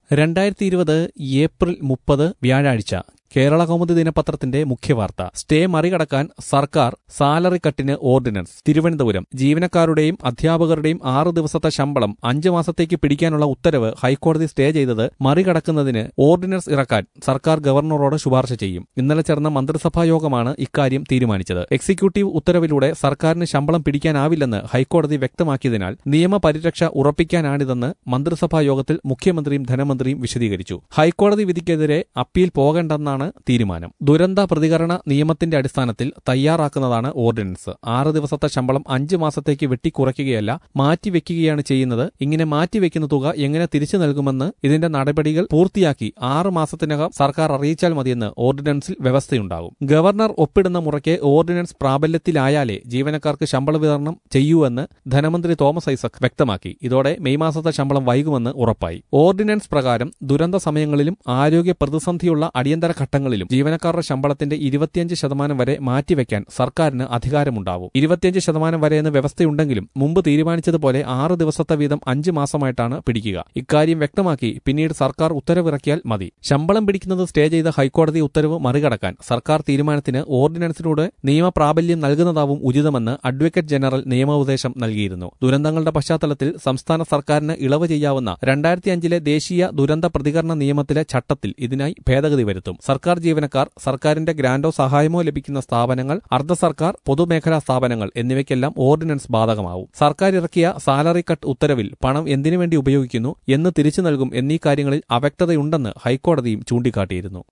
രണ്ടായിരത്തി ഇരുപത് ഏപ്രിൽ മുപ്പത് വ്യാഴാഴ്ച കേരള കൗമുദി ദിനപത്രത്തിന്റെ മുഖ്യവാർത്ത സ്റ്റേ മറികടക്കാൻ സർക്കാർ സാലറി കട്ടിന് ഓർഡിനൻസ് തിരുവനന്തപുരം ജീവനക്കാരുടെയും അധ്യാപകരുടെയും ആറ് ദിവസത്തെ ശമ്പളം അഞ്ച് മാസത്തേക്ക് പിടിക്കാനുള്ള ഉത്തരവ് ഹൈക്കോടതി സ്റ്റേ ചെയ്തത് മറികടക്കുന്നതിന് ഓർഡിനൻസ് ഇറക്കാൻ സർക്കാർ ഗവർണറോട് ശുപാർശ ചെയ്യും ഇന്നലെ ചേർന്ന മന്ത്രിസഭാ യോഗമാണ് ഇക്കാര്യം തീരുമാനിച്ചത് എക്സിക്യൂട്ടീവ് ഉത്തരവിലൂടെ സർക്കാരിന് ശമ്പളം പിടിക്കാനാവില്ലെന്ന് ഹൈക്കോടതി വ്യക്തമാക്കിയതിനാൽ നിയമപരിരക്ഷ ഉറപ്പിക്കാനാണിതെന്ന് മന്ത്രിസഭാ യോഗത്തിൽ മുഖ്യമന്ത്രിയും ധനമന്ത്രിയും വിശദീകരിച്ചു ഹൈക്കോടതി വിധിക്കെതിരെ അപ്പീൽ പോകണ്ടെന്നാണ് തീരുമാനം ദുരന്ത പ്രതികരണ നിയമത്തിന്റെ അടിസ്ഥാനത്തിൽ തയ്യാറാക്കുന്നതാണ് ഓർഡിനൻസ് ആറ് ദിവസത്തെ ശമ്പളം അഞ്ച് മാസത്തേക്ക് വെട്ടിക്കുറയ്ക്കുകയല്ല മാറ്റിവെക്കുകയാണ് ചെയ്യുന്നത് ഇങ്ങനെ മാറ്റിവെക്കുന്ന തുക എങ്ങനെ തിരിച്ചു നൽകുമെന്ന് ഇതിന്റെ നടപടികൾ പൂർത്തിയാക്കി ആറ് മാസത്തിനകം സർക്കാർ അറിയിച്ചാൽ മതിയെന്ന് ഓർഡിനൻസിൽ വ്യവസ്ഥയുണ്ടാകും ഗവർണർ ഒപ്പിടുന്ന മുറയ്ക്ക് ഓർഡിനൻസ് പ്രാബല്യത്തിലായാലേ ജീവനക്കാർക്ക് ശമ്പള വിതരണം ചെയ്യൂവെന്ന് ധനമന്ത്രി തോമസ് ഐസക് വ്യക്തമാക്കി ഇതോടെ മെയ് മാസത്തെ ശമ്പളം വൈകുമെന്ന് ഉറപ്പായി ഓർഡിനൻസ് പ്രകാരം ദുരന്ത സമയങ്ങളിലും ആരോഗ്യ പ്രതിസന്ധിയുള്ള അടിയന്തര ഘട്ടങ്ങളിലും ജീവനക്കാരുടെ ശമ്പളത്തിന്റെ ഇരുപത്തിയഞ്ച് ശതമാനം വരെ മാറ്റിവെക്കാൻ സർക്കാരിന് അധികാരമുണ്ടാവും ഇരുപത്തിയഞ്ച് ശതമാനം വരെ എന്ന് വ്യവസ്ഥയുണ്ടെങ്കിലും മുമ്പ് തീരുമാനിച്ചതുപോലെ ആറ് ദിവസത്തെ വീതം അഞ്ച് മാസമായിട്ടാണ് പിടിക്കുക ഇക്കാര്യം വ്യക്തമാക്കി പിന്നീട് സർക്കാർ ഉത്തരവിറക്കിയാൽ മതി ശമ്പളം പിടിക്കുന്നത് സ്റ്റേ ചെയ്ത ഹൈക്കോടതി ഉത്തരവ് മറികടക്കാൻ സർക്കാർ തീരുമാനത്തിന് ഓർഡിനൻസിലൂടെ നിയമപ്രാബല്യം നൽകുന്നതാവും ഉചിതമെന്ന് അഡ്വക്കേറ്റ് ജനറൽ നിയമോപദേശം നൽകിയിരുന്നു ദുരന്തങ്ങളുടെ പശ്ചാത്തലത്തിൽ സംസ്ഥാന സർക്കാരിന് ഇളവ് ചെയ്യാവുന്ന രണ്ടായിരത്തി അഞ്ചിലെ ദേശീയ ദുരന്ത പ്രതികരണ നിയമത്തിലെ ചട്ടത്തിൽ ഇതിനായി ഭേദഗതി വരുത്തും സർക്കാർ ജീവനക്കാർ സർക്കാരിന്റെ ഗ്രാന്റോ സഹായമോ ലഭിക്കുന്ന സ്ഥാപനങ്ങൾ അർദ്ധ സർക്കാർ പൊതുമേഖലാ സ്ഥാപനങ്ങൾ എന്നിവയ്ക്കെല്ലാം ഓർഡിനൻസ് ബാധകമാവും സർക്കാർ ഇറക്കിയ സാലറി കട്ട് ഉത്തരവിൽ പണം എന്തിനുവേണ്ടി ഉപയോഗിക്കുന്നു എന്ന് തിരിച്ചു നൽകും എന്നീ കാര്യങ്ങളിൽ അവ്യക്തതയുണ്ടെന്ന് ഹൈക്കോടതിയും ചൂണ്ടിക്കാട്ടിയിരുന്നു